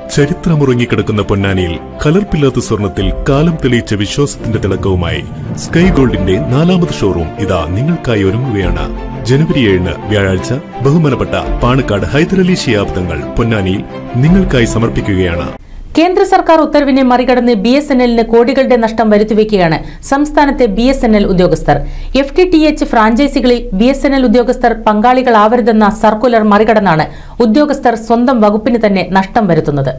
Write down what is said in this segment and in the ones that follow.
ചരിത്രമുറങ്ങിക്കിടക്കുന്ന പൊന്നാനിയിൽ കലർപ്പില്ലാത്ത സ്വർണത്തിൽ കാലം തെളിയിച്ച വിശ്വാസത്തിന്റെ തിളക്കവുമായി സ്കൈ ഗോൾഡിന്റെ നാലാമത് ഷോറൂം ഇതാ നിങ്ങൾക്കായി ഒരുങ്ങുകയാണ് ജനുവരി ഏഴിന് വ്യാഴാഴ്ച ബഹുമാനപ്പെട്ട പാണക്കാട് ഹൈദരലി ശിയാബ് തങ്ങൾ പൊന്നാനിയിൽ നിങ്ങൾക്കായി സമർപ്പിക്കുകയാണ് കേന്ദ്ര സർക്കാർ ഉത്തരവിനെ മറികടന്ന് ബി എസ് എൻ എല്ലിന് കോടികളുടെ നഷ്ടം വരുത്തിവെക്കുകയാണ് സംസ്ഥാനത്തെ ബി എസ് എൻ എൽ ഉദ്യോഗസ്ഥർ എഫ് ടി ടി എച്ച് ഫ്രാഞ്ചൈസികളിൽ ബി എസ് എൻ എൽ ഉദ്യോഗസ്ഥർ പങ്കാളികളാവരുതെന്ന സർക്കുലർ മറികടന്നാണ് ഉദ്യോഗസ്ഥർ സ്വന്തം വകുപ്പിന് തന്നെ നഷ്ടം വരുത്തുന്നത്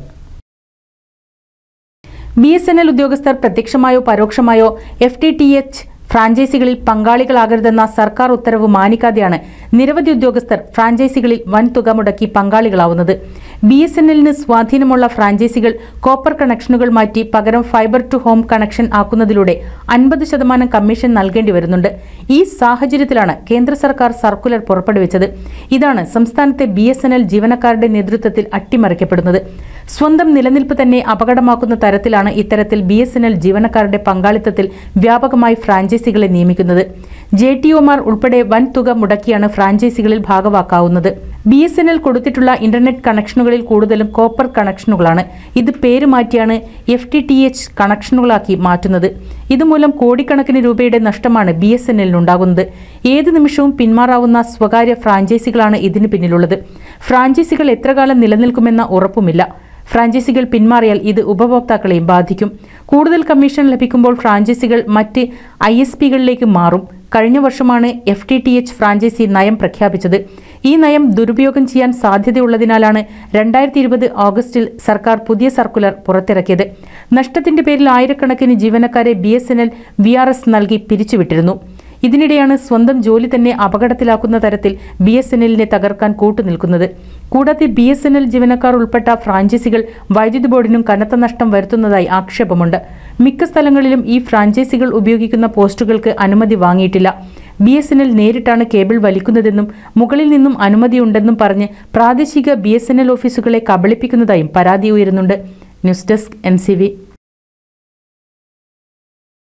ബി എസ് എൻ എൽ ഉദ്യോഗസ്ഥർ പ്രത്യക്ഷമായോ പരോക്ഷമായോ എഫ് ടി ടി എച്ച് ഫ്രാഞ്ചൈസികളിൽ പങ്കാളികളാകരുതെന്ന സർക്കാർ ഉത്തരവ് മാനിക്കാതെയാണ് നിരവധി ഉദ്യോഗസ്ഥർ ഫ്രാഞ്ചൈസികളിൽ വൻ തുക മുടക്കി പങ്കാളികളാവുന്നത് ബി എസ് എൻ എല്ലിന് സ്വാധീനമുള്ള ഫ്രാഞ്ചൈസികൾ കോപ്പർ കണക്ഷനുകൾ മാറ്റി പകരം ഫൈബർ ടു ഹോം കണക്ഷൻ ആക്കുന്നതിലൂടെ അൻപത് ശതമാനം കമ്മീഷൻ നൽകേണ്ടി വരുന്നുണ്ട് ഈ സാഹചര്യത്തിലാണ് കേന്ദ്ര സർക്കാർ സർക്കുലർ പുറപ്പെടുവിച്ചത് ഇതാണ് സംസ്ഥാനത്തെ ബി എസ് എൻ എൽ ജീവനക്കാരുടെ നേതൃത്വത്തിൽ അട്ടിമറിക്കപ്പെടുന്നത് സ്വന്തം നിലനിൽപ്പ് തന്നെ അപകടമാക്കുന്ന തരത്തിലാണ് ഇത്തരത്തിൽ ബി എസ് എൻ എൽ ജീവനക്കാരുടെ പങ്കാളിത്തത്തിൽ വ്യാപകമായി ഫ്രാഞ്ചൈസികളെ നിയമിക്കുന്നത് ജെ ടി ഒമാർ ഉൾപ്പെടെ വൻ തുക മുടക്കിയാണ് ഫ്രാഞ്ചൈസികളിൽ ഭാഗവാക്കാവുന്നത് ബി എസ് എൻ എൽ കൊടുത്തിട്ടുള്ള ഇന്റർനെറ്റ് കണക്ഷനുകളിൽ കൂടുതലും കോപ്പർ കണക്ഷനുകളാണ് ഇത് പേര് മാറ്റിയാണ് എഫ് ടി ടി എച്ച് കണക്ഷനുകളാക്കി മാറ്റുന്നത് ഇതുമൂലം കോടിക്കണക്കിന് രൂപയുടെ നഷ്ടമാണ് ബി എസ് എൻ എല്ലിനുണ്ടാകുന്നത് ഏത് നിമിഷവും പിന്മാറാവുന്ന സ്വകാര്യ ഫ്രാഞ്ചൈസികളാണ് ഇതിന് പിന്നിലുള്ളത് ഫ്രാഞ്ചൈസികൾ എത്രകാലം നിലനിൽക്കുമെന്ന ഉറപ്പുമില്ല ഫ്രാഞ്ചൈസികൾ പിന്മാറിയാൽ ഇത് ഉപഭോക്താക്കളെയും ബാധിക്കും കൂടുതൽ കമ്മീഷൻ ലഭിക്കുമ്പോൾ ഫ്രാഞ്ചൈസികൾ മറ്റ് ഐ എസ് പികളിലേക്ക് മാറും കഴിഞ്ഞ വർഷമാണ് F T T H franchise നയം പ്രഖ്യാപിച്ചത് ഈ നയം ദുരുപയോഗം ചെയ്യാൻ സാധ്യതയുള്ളതിനാലാണ് രണ്ടായിരത്തി ഇരുപത് ഓഗസ്റ്റിൽ സർക്കാർ പുതിയ സർക്കുലർ പുറത്തിറക്കിയത് നഷ്ടത്തിന്റെ പേരിൽ ആയിരക്കണക്കിന് ജീവനക്കാരെ B S N L V R S നൽകി പിരിച്ചുവിട്ടിരുന്നു ഇതിനിടെയാണ് സ്വന്തം ജോലി തന്നെ അപകടത്തിലാക്കുന്ന തരത്തിൽ ബി എസ് എൻ എല്ലിനെ തകർക്കാൻ കൂട്ടുനിൽക്കുന്നത് കൂടാതെ ബി എസ് എൻ എൽ ജീവനക്കാർ ഉൾപ്പെട്ട ഫ്രാഞ്ചൈസികൾ വൈദ്യുതി ബോർഡിനും കനത്ത നഷ്ടം വരുത്തുന്നതായി ആക്ഷേപമുണ്ട് മിക്ക സ്ഥലങ്ങളിലും ഈ ഫ്രാഞ്ചൈസികൾ ഉപയോഗിക്കുന്ന പോസ്റ്റുകൾക്ക് അനുമതി വാങ്ങിയിട്ടില്ല ബി എസ് എൻ എൽ നേരിട്ടാണ് കേബിൾ വലിക്കുന്നതെന്നും മുകളിൽ നിന്നും അനുമതിയുണ്ടെന്നും പറഞ്ഞ് പ്രാദേശിക ബി എസ് എൻ എൽ ഓഫീസുകളെ കബളിപ്പിക്കുന്നതായും പരാതി ഉയരുന്നുണ്ട് news desk N C V